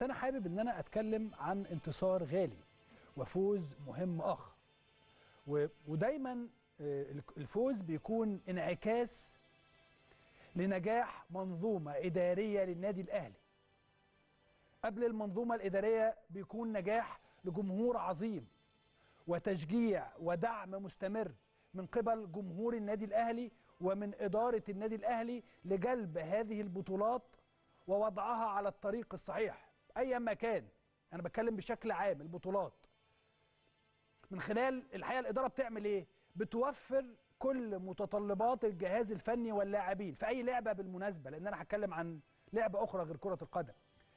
انا حابب ان انا اتكلم عن انتصار غالي وفوز مهم اخر و- ودايما آه، الفوز بيكون انعكاس لنجاح منظومه اداريه للنادي الاهلي قبل المنظومه الاداريه بيكون نجاح لجمهور عظيم وتشجيع ودعم مستمر من قبل جمهور النادي الاهلي ومن اداره النادي الاهلي لجلب هذه البطولات ووضعها على الطريق الصحيح ايا ما كان انا بتكلم بشكل عام البطولات من خلال الحقيقه الاداره بتعمل ايه بتوفر كل متطلبات الجهاز الفني واللاعبين في اي لعبه بالمناسبه لان انا هتكلم عن لعبه اخرى غير كره القدم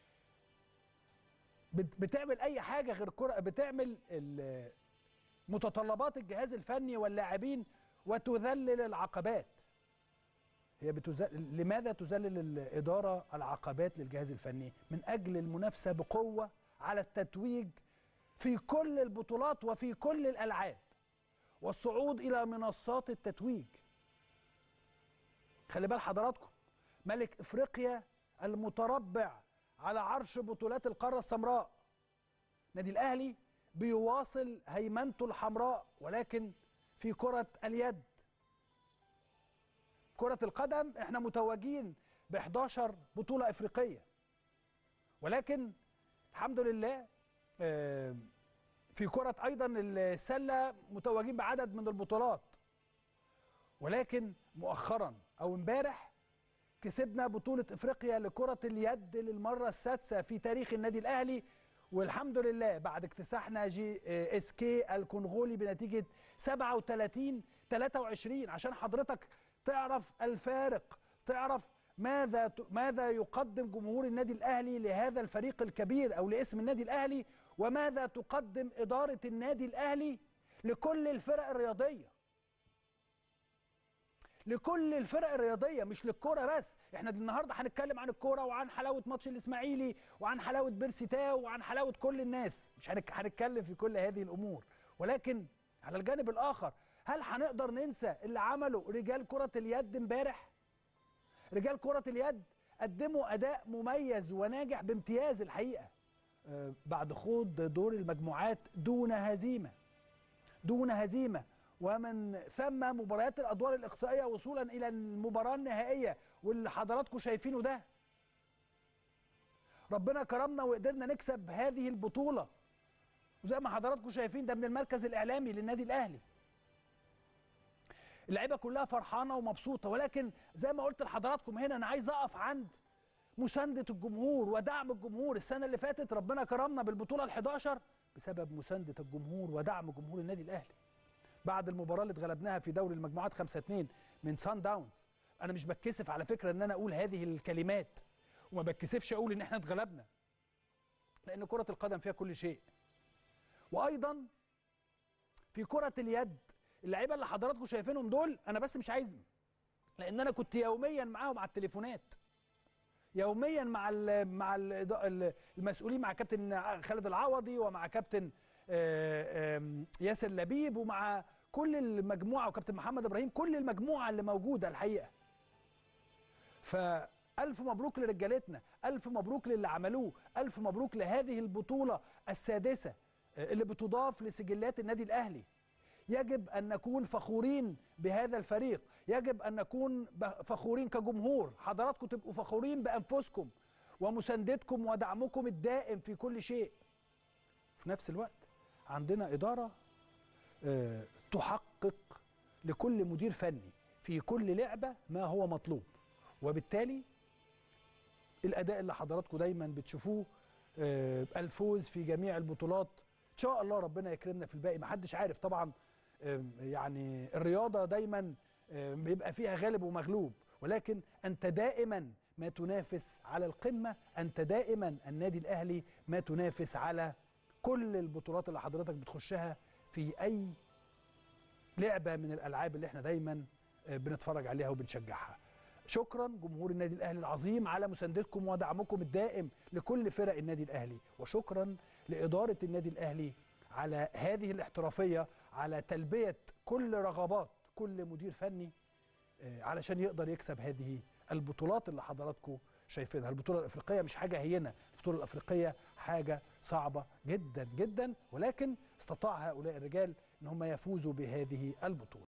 بت- بتعمل اي حاجه غير كره بتعمل ال- متطلبات الجهاز الفني واللاعبين وتذلل العقبات هي بتزل... لماذا تذلل الاداره العقبات للجهاز الفني من اجل المنافسه بقوه على التتويج في كل البطولات وفي كل الالعاب والصعود الى منصات التتويج خلي بال حضراتكم ملك افريقيا المتربع على عرش بطولات القاره السمراء نادي الاهلي بيواصل هيمنته الحمراء ولكن في كره اليد كره القدم احنا متوجين ب 11 بطوله افريقيه ولكن الحمد لله آه، في كره ايضا السله متوجين بعدد من البطولات ولكن مؤخرا او امبارح كسبنا بطولة افريقيا لكرة اليد للمرة السادسة في تاريخ النادي الاهلي والحمد لله بعد اكتساحنا جي آه، اس كي الكونغولي بنتيجة 37 23 عشان حضرتك تعرف الفارق تعرف ماذا ت- ماذا يقدم جمهور النادي الاهلي لهذا الفريق الكبير او لاسم النادي الاهلي وماذا تقدم ادارة النادي الاهلي لكل الفرق الرياضيه لكل الفرق الرياضيه مش للكوره بس احنا النهارده هنتكلم عن الكوره وعن حلاوه ماتش الاسماعيلي وعن حلاوه بيرسي تاو وعن حلاوه كل الناس مش هنك- هنتكلم في كل هذه الامور ولكن على الجانب الاخر هل هنقدر ننسى اللي عمله رجال كره اليد امبارح رجال كره اليد قدموا اداء مميز وناجح بامتياز الحقيقه آه، بعد خوض دور المجموعات دون هزيمه دون هزيمه ومن ثم مباريات الادوار الاقصائيه وصولا الى المباراه النهائيه واللي حضراتكم شايفينه ده ربنا كرمنا وقدرنا نكسب هذه البطوله وزي ما حضراتكم شايفين ده من المركز الاعلامي للنادي الاهلي اللعيبه كلها فرحانه ومبسوطه ولكن زي ما قلت لحضراتكم هنا انا عايز اقف عند مسانده الجمهور ودعم الجمهور السنه اللي فاتت ربنا كرمنا بالبطوله ال11 بسبب مسانده الجمهور ودعم جمهور النادي الاهلي بعد المباراه اللي اتغلبناها في دوري المجموعات 5 2 من سان داونز انا مش بتكسف على فكره ان انا اقول هذه الكلمات وما بتكسفش اقول ان احنا اتغلبنا لان كره القدم فيها كل شيء وايضا في كره اليد اللعيبه اللي حضراتكم شايفينهم دول انا بس مش عايز لان انا كنت يوميا معاهم على التليفونات يوميا مع ال مع ال المسؤولين مع كابتن خالد العوضي ومع كابتن آه، آم، ياسر لبيب ومع كل المجموعه وكابتن محمد ابراهيم كل المجموعه اللي موجوده الحقيقه فألف مبروك لرجالتنا ألف مبروك للي عملوه ألف مبروك لهذه البطولة السادسة آه، اللي بتضاف لسجلات النادي الأهلي يجب أن نكون فخورين بهذا الفريق يجب أن نكون ب- فخورين كجمهور حضراتكم تبقوا فخورين بأنفسكم ومساندتكم ودعمكم الدائم في كل شيء في نفس الوقت عندنا إدارة آه، تحقق لكل مدير فني في كل لعبة ما هو مطلوب وبالتالي الأداء اللي حضراتكم دايما بتشوفوه آه، الفوز في جميع البطولات إن شاء الله ربنا يكرمنا في الباقي محدش عارف طبعا آم، يعني الرياضة دايما آم، بيبقى فيها غالب ومغلوب ولكن أنت دائما ما تنافس على القمة أنت دائما النادي الأهلي ما تنافس على كل البطولات اللي حضرتك بتخشها في أي لعبة من الألعاب اللي احنا دايما آه، بنتفرج عليها وبنشجعها شكرا جمهور النادي الاهلي العظيم على مساندتكم ودعمكم الدائم لكل فرق النادي الاهلي وشكرا لاداره النادي الاهلي على هذه الاحترافيه على تلبيه كل رغبات كل مدير فني آه، علشان يقدر يكسب هذه البطولات اللي حضراتكم شايفينها البطوله الافريقيه مش حاجه هينه البطوله الافريقيه حاجه صعبه جدا جدا ولكن استطاع هؤلاء الرجال ان هم يفوزوا بهذه البطوله